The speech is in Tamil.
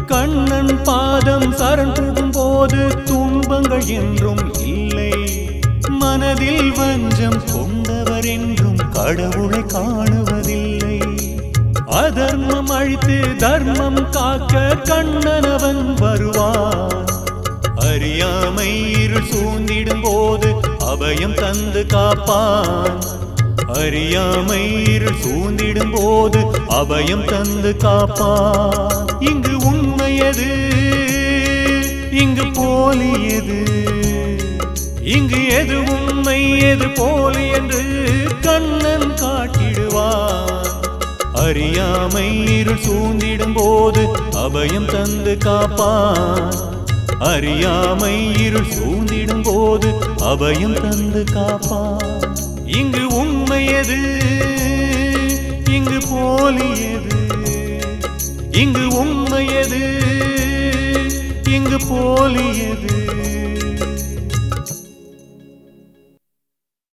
கண்ணன் பாதம் சரண் புகும் போது துன்பங்கள் என்றும் இல்லை மனதில் வஞ்சம் கொண்டவர் என்றும் கடவுளை காணுவதில்லை அதர்மம் அழித்து தர்மம் காக்க கண்ணனவன் வருவான் அறியாமை இருள் சூழ்ந்திடும் போது அபயம் தந்து காப்பான் அறியாமை இருள் சூழ்ந்திடும் போது அபயம் தந்து காப்பான் இங்கு உண்மையது இங்கு போலியது இங்கு எது உண்மை எது போலி என்று கண்ணன் காட்டிடுவான் அறியாமை இருள் சூழ்ந்திடும் போது அபயம் தந்து காப்பான் அறியாமை இருள் சூழ்ந்திடும் போது அபயம் தந்து காப்பான் இங்கு உண்மையது இங்கு போலியது இங்கு உண்மையது இங்கு போலியது